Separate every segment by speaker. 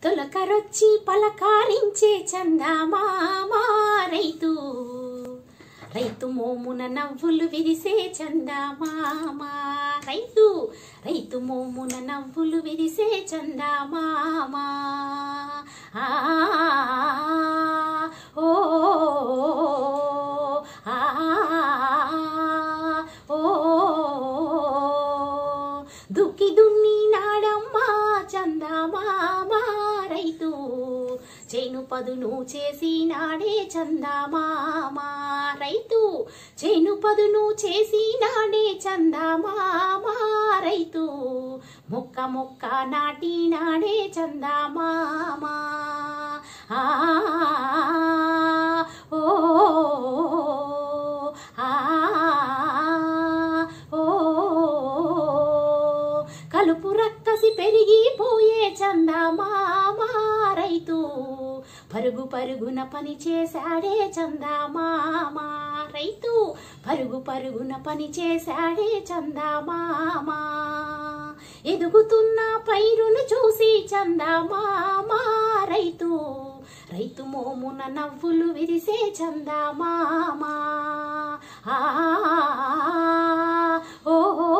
Speaker 1: తొలకరొచ్చి పలకారించే చందమామా రైతు రైతు మోమున నవ్వులు విరిసే చందమామా రైతు రైతు మోమున నవ్వులు విరిసే చందమామా ఆ ఓ ఆ ఓ దుక్కి దున్ని నాడమ్మా చందమామా రైతు చేను పదును చేసి నాడే చందమామా రైతు చేను పదును చేసి నాడే చందమామా రైతు మొక్క మొక్క నాటి నాడే చందమామా ఆ ఓ ఆ ఓ కలుపు రక్కసి పెరిగిపోయే చందమామా రైతు పరుగు పరుగున పని చేశాడే చందమామా రైతు పరుగు పరుగున పని చేశాడే చందమామా ఎదుగుతున్న పైరును చూసి చందమామా రైతు రైతు మోమున నవ్వులు విరిసే చందమామా ఆ ఓ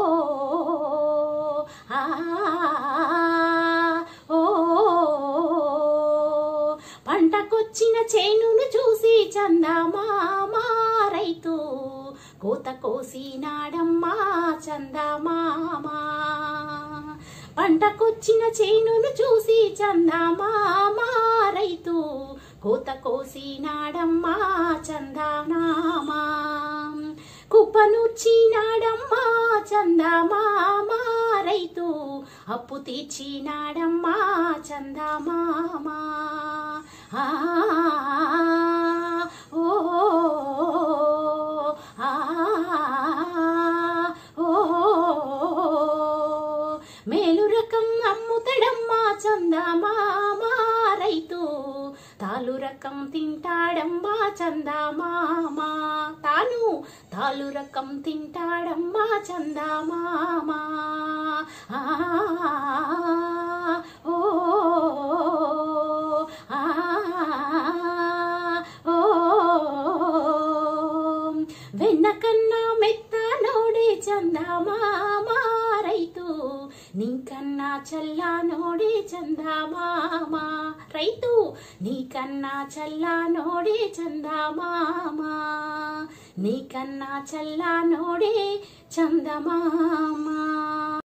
Speaker 1: ఆ ఓ పంటకొచ్చిన చేనును చూసి చందమామా రైతు కోత కోసినాడమ్మా చందమామా పంటకొచ్చిన చేనును చూసి చందమామా రైతు కోత కోసినాడమ్మా చందనామా కుప్పనుచ్చినాడమ్మా చందమామా రైతు అప్పు తీర్చినాడమ్మా చందమామా ఆ ఓ ఆ ఓ మేలు రకం అమ్ముతడమ్మా చందమామా రైతు తాలు రకం తింటాడమ్మా చందమామా తాను తాలు రకం తింటాడమ్మా చందమామా ఆ ఓ ఆ ఓ వెన్న కన్నా మెత్త నోడే చందమామా రైతు నీకన్నా చల్లా నోడే చందమామా రైతు నీకన్నా చల్లా నోడే చందమామా నీకన్నా చల్లా నోడే చందమామా